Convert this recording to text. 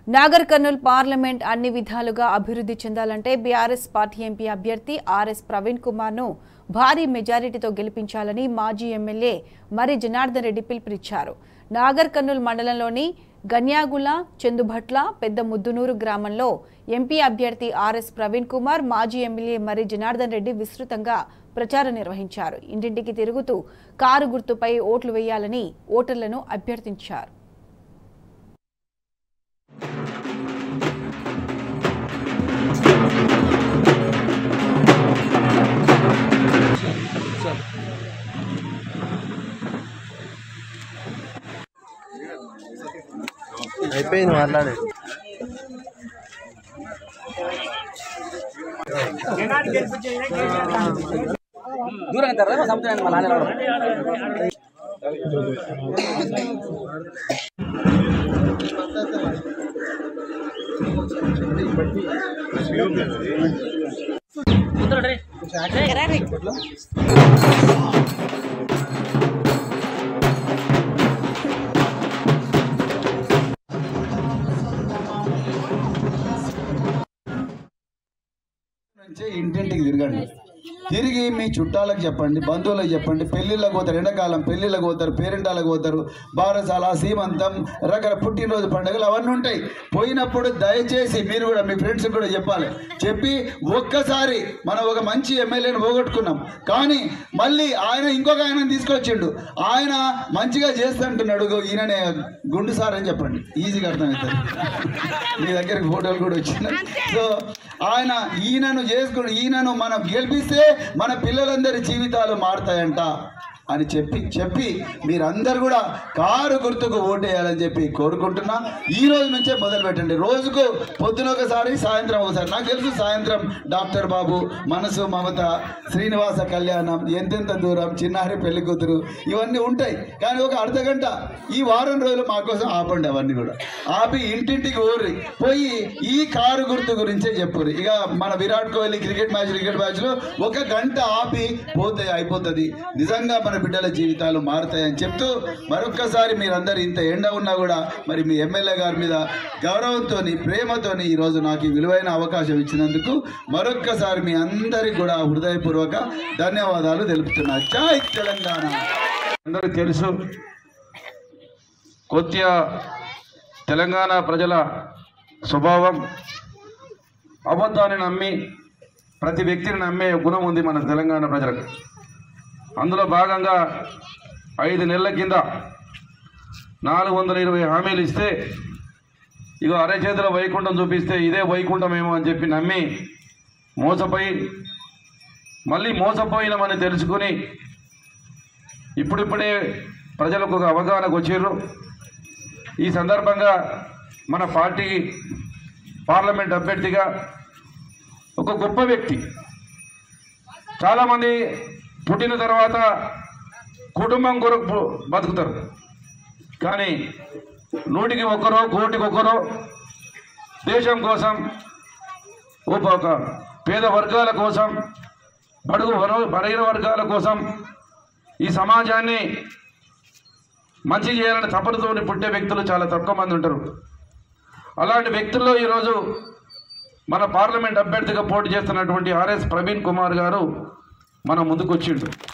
Nagar Kurnool parliament అన్ని విధాలుగా అభివృద్ధి చెందాలంటే బీఆర్ఎస్ పార్టీ ఎంపీ అభ్యర్థి ఆర్ఎస్ ప్రవీణ్ కుమార్ ను భారీ మెజారిటీతో గెలిపించాలని మాజీ ఎమ్మెల్యే మరి జనార్దన్ రెడ్డి పిలుపునిచ్చారు నాగర్ కర్నూల్ మండలంలోని గన్యాగుల చందుభట్ల పెద్ద ముద్దునూరు గ్రామంలో ఎంపీ అభ్యర్థి ఆర్ఎస్ ప్రవీణ్ కుమార్ మాజీ ఎమ్మెల్యే మరి జనార్దన్ రెడ్డి విస్తృతంగా ప్రచారం నిర్వహించారు ఇంటింటికి తిరుగుతూ కారు గుర్తుపై ఓట్లు వేయాలని ఓటర్లను అభ్యర్థించారు అయిపోయింది మాట్లాడే దూరం తర్వాత సముద్రాన్ని మళ్ళీ ఆనేవాడు. నుంచే ఇంటింటికి తిరగండి తిరిగి మీ చుట్టాలకు చెప్పండి బంధువులకు చెప్పండి పెళ్ళిళ్ళకి పోతారు ఎండాకాలం పెళ్ళిళ్ళకి పోతారు పేరెంటాలకు పోతారు బారసాల సీమంతం రకరకాల పుట్టినరోజు పండుగలు అవన్నీ ఉంటాయి పోయినప్పుడు దయచేసి మీరు కూడా మీ ఫ్రెండ్స్ కూడా చెప్పాలి చెప్పి ఒక్కసారి మనం ఒక మంచి ఎమ్మెల్యేని పోగొట్టుకున్నాం కానీ మళ్ళీ ఆయన ఇంకొక ఆయన తీసుకొచ్చిండు ఆయన మంచిగా చేస్తుంటున్నాడు ఇగో ఈయననే గుండు సార్ అని చెప్పండి ఈజీగా అర్థమవుతుంది మీ దగ్గరికి ఫోటోలు కూడా వచ్చినాయి సో ఆయన ఈయనను చేసుకుని ఈయనను మనం గెలిపిస్తే మన పిల్లలందరి జీవితాలు మారుతాయంట అని చెప్పి చెప్పి మీరందరూ కూడా కారు గుర్తుకు ఓటేయాలని చెప్పి కోరుకుంటున్నా ఈ రోజు నుంచే మొదలు పెట్టండి రోజుకు పొద్దున ఒకసారి సాయంత్రం ఒకసారి నాకు తెలుసు సాయంత్రం డాక్టర్ బాబు మనసు మమత శ్రీనివాస కళ్యాణం ఎంతెంత దూరం చిన్నారి పెళ్లి కూతురు ఇవన్నీ ఉంటాయి కానీ ఒక అర్ధ గంట ఈ వారం రోజులు మా కోసం ఆపండి అవన్నీ కూడా ఆపి ఇంటింటికి ఊరి పోయి ఈ కారు గుర్తు గురించే చెప్పురు ఇక మన Virat Kohli cricket match cricket మ్యాచ్లో ఒక గంట ఆపి పోతే అయిపోతుంది నిజంగా మన బిడ్డల జీవితాలు మారుతాయని చెప్తూ మరొక్కసారి మీరందరూ ఇంత ఎండ ఉన్నా కూడా మరి మీ ఎమ్మెల్యే గారి మీద గౌరవంతో ప్రేమతోని ఈరోజు నాకు ఈ విలువైన అవకాశం ఇచ్చినందుకు మరొక్కసారి మీ అందరికి కూడా హృదయపూర్వక ధన్యవాదాలు తెలుపుతున్నా జై తెలంగాణ అందరికీ తెలుసు కొద్దిగా తెలంగాణ ప్రజల స్వభావం అబద్ధాన్ని నమ్మి ప్రతి వ్యక్తిని నమ్మే గుణం ఉంది మన తెలంగాణ ప్రజలకు అందులో భాగంగా ఐదు నెలల కింద నాలుగు వందల ఇరవై హామీలు ఇస్తే ఇగో అరచేతిలో వైకుంఠం చూపిస్తే ఇదే వైకుంఠమేమో అని చెప్పి నమ్మి మోసపోయి మళ్ళీ మోసపోయినామని తెలుసుకుని ఇప్పుడిప్పుడే ప్రజలకు ఒక అవగాహనకు వచ్చిర్రు ఈ సందర్భంగా మన పార్టీ పార్లమెంట్ అభ్యర్థిగా ఒక గొప్ప వ్యక్తి చాలామంది పుట్టిన తర్వాత కుటుంబం కొరకు పు- బతుకుతారు కానీ నూటికి ఒక్కరో కోటికి ఒక్కరో దేశం కోసం ఒక ఒక పేద వర్గాల కోసం బడుగు వర- బలహీన వర్గాల కోసం ఈ సమాజాన్ని మంచి చేయాలని తపనతోని పుట్టే వ్యక్తులు చాలా తక్కువ మంది ఉంటారు అలాంటి వ్యక్తుల్లో ఈరోజు మన పార్లమెంట్ అభ్యర్థిగా పోటీ చేస్తున్నటువంటి ఆర్ఎస్ ప్రవీణ్ కుమార్ గారు మన ముందుకు వచ్చిండు